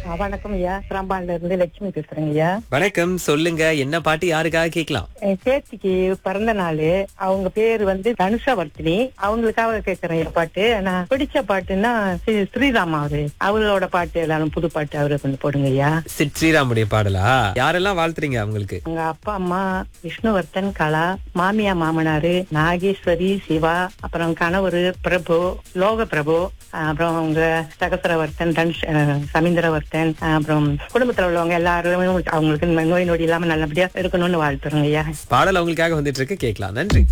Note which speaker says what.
Speaker 1: ஆ, வணக்கம் ஐயா ராம்பான்ல இருந்து லட்சுமி பேசுறேங்க ஐயா
Speaker 2: வணக்கம் சொல்லுங்க என்ன பாட்டு யாருக்காக கேட்கலாம்
Speaker 1: என் பேத்திக்கு பிறந்த நாள் அவங்க பேர் வந்து தனுஷா வர்த்தினி அவங்களுக்காக கேட்கறேன் என் பாட்டு நான் பிடிச்ச பாட்டுன்னா ஸ்ரீ- ஸ்ரீராம் அவரு அவரோட பாட்டு எல்லாரும் புது பாட்டு அவரு கொஞ்சம் போடுங்க ஐயா
Speaker 2: சிட் ஸ்ரீராமுடைய பாடலா யாரெல்லாம் வாழ்த்துறீங்க அவங்களுக்கு
Speaker 1: அவங்க அப்பா அம்மா விஷ்ணுவர்த்தன் கலா மாமியா மாமனாரு நாகேஸ்வரி சிவா அப்புறம் கணவர் பிரபு லோக பிரபு அப்புறம் அவங்க சகசரவர்த்தன் தனுஷ் அஹ், சமீந்திரவர்த்தன் அப்புறம் குடும்பத்துல உள்ளவங்க எல்லாரும் அவங்களுக்கு நோய் நொடி இல்லாம நல்லபடியா இருக்கணும்னு வாழ்த்துறோங்க ஐயா
Speaker 2: பாடல் அவங்களுக்காக வந்துட்டு இருக்கு கேட்கலாம் நன்றி